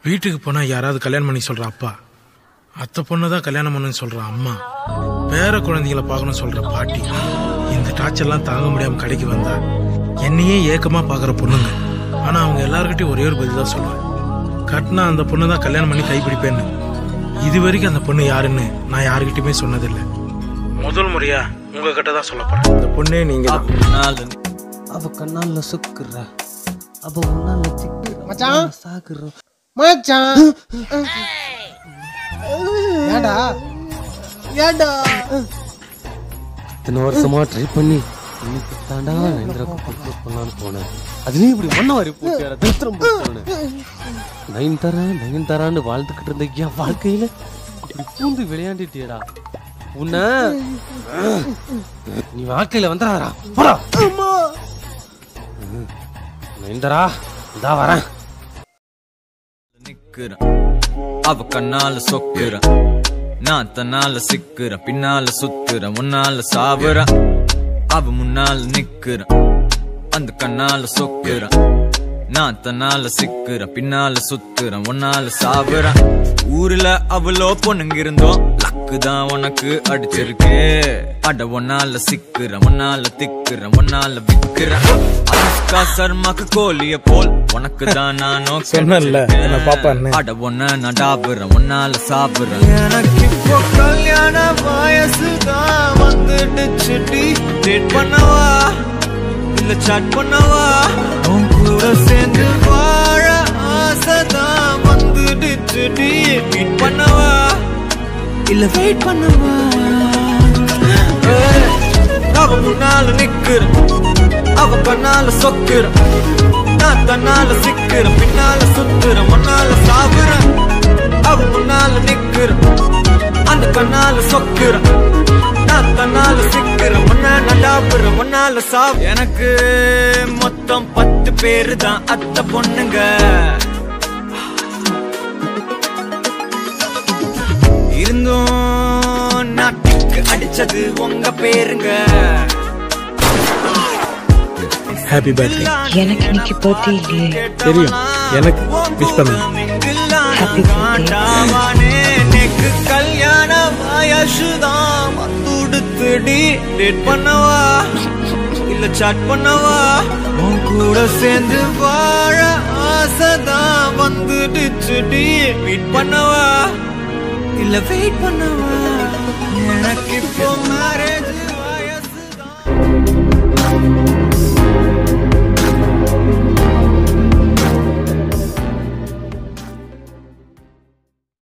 வீட்டுக்கு போனா யாராவது கல்யாணம் பண்ணி சொல்ற அப்பா அத்தை பொண்ணு தான் கல்யாணம் பண்ணுன்னு சொல்ற அம்மா பேர குழந்தைகளை பார்க்கணும் சொல்ற பாட்டி இந்த டார்ச்சர்லாம் தாங்க முடியாம கடைக்கு வந்தா என்னையே ஏக்கமா பாக்குற பொண்ணுங்க ஆனா அவங்க எல்லார்கிட்டயும் ஒரே ஒரு பதில் தான் சொல்லுவேன் கட்டினா அந்த பொண்ணு தான் கல்யாணம் பண்ணி கைப்பிடிப்பேன்னு இது வரைக்கும் அந்த பொண்ணு யாருன்னு நான் யாருக்கிட்டயுமே சொன்னதில்லை முதல் முறையா உங்ககிட்ட தான் சொல்ல போறேன் இந்த பொண்ணே நீங்க தான் அவ கண்ணால சுக்குற அவ உன்னால சிக்குற மச்சான். சாகுற மச்சான் ஏடா ஏடா இத்தனை வருஷமா ட்ரை பண்ணி இன்னைக்கு தாண்டா நயன்தராக்கு ப்ரப்போஸ் பண்ணலான்னு போனேன் அதுலயும் இப்படி மண்ண வாரி போட்டு திருத்தரம் போட்டு நயன்தாரா நயன்தாரான்னு வாழ்ந்துகிட்டு இருந்த என் வாழ்க்கையில இப்படி பூந்து விளையாண்டிட்டியடா உன்ன நீ வாழ்க்கையில வந்துடாதடா போடா நயன்தாரா இதா வரேன் நிக்கிறேன் அவ கண்ணால சொக்குறேன் நான் தன்னால சிக்குறேன் பின்னால சுத்துறேன் முன்னால சாவுறேன் அவ முன்னால நிக்கிறேன் அந்த கண்ணால சொக்குறேன் நான் தன்னால சிக்குறேன் பின்னால சுத்துறேன் உன்னால சாவுறேன் ஊர்ல அவ்வளோ பொண்ணுங்க இருந்தோம் லக்கு தான் உனக்கு அடிச்சிருக்கு அட ஒன்னால சிக்குறேன் ஒன்னால திக்குறேன் ஒன்னால விக்குறேன் அனுஷ்கா சர்மாக்கு கோழிய போல் உனக்கு தான் நானும் சொன்னேன்ல, என்னை பாப்பான்னு. அட ஒன்ன நான் டாபுறேன் உன்னால சாப்பிடுறேன் எனக்கு இப்போ கல்யாண வயசு தான் வந்துடுச்சு டேட் பண்ணவா இல்ல சாட் பண்ணவா உன் கூட சேர்ந்து வாழ ஆசைதான் வந்துடுச்சு மீட் பண்ணவா இல்ல வெயிட் பண்ணவா ஏய், அவ முன்னால நிக்கிற அவ கண்ணால சொக்குற நான் தன்னால சிக்கிற பின்னால சுத்துற முன்னால சாகுற அவ முன்னால நிக்கிற அந்த கண்ணால சொக்குற நான் தன்னால சிக்கிற முன்ன நடாப்புற முன்னால சா எனக்கு மொத்தம் பத்து பேரு தான் அத்தை பொண்ணுங்க இருந்தும் நாட்டுக்கு அடிச்சது உங்க பேருங்க ஹாப்பி பர்த்டே எனக்கு இன்னைக்கு birthday இல்லையே. தெரியும். எனக்கு wish பண்ணுங்க. Happy birthday. எனக்கு கல்யாண வயசுதான் வந்துடுத்துடி டேட் பண்ணவா இல்ல சாட் பண்ணவா உன் கூட சேர்ந்து வாழ ஆசைதான் வந்துடுச்சுடி மீட் பண்ணவா இல்ல வெயிட் பண்ணவா எனக்கு இப்போ மேரேஜ் வயசுதான்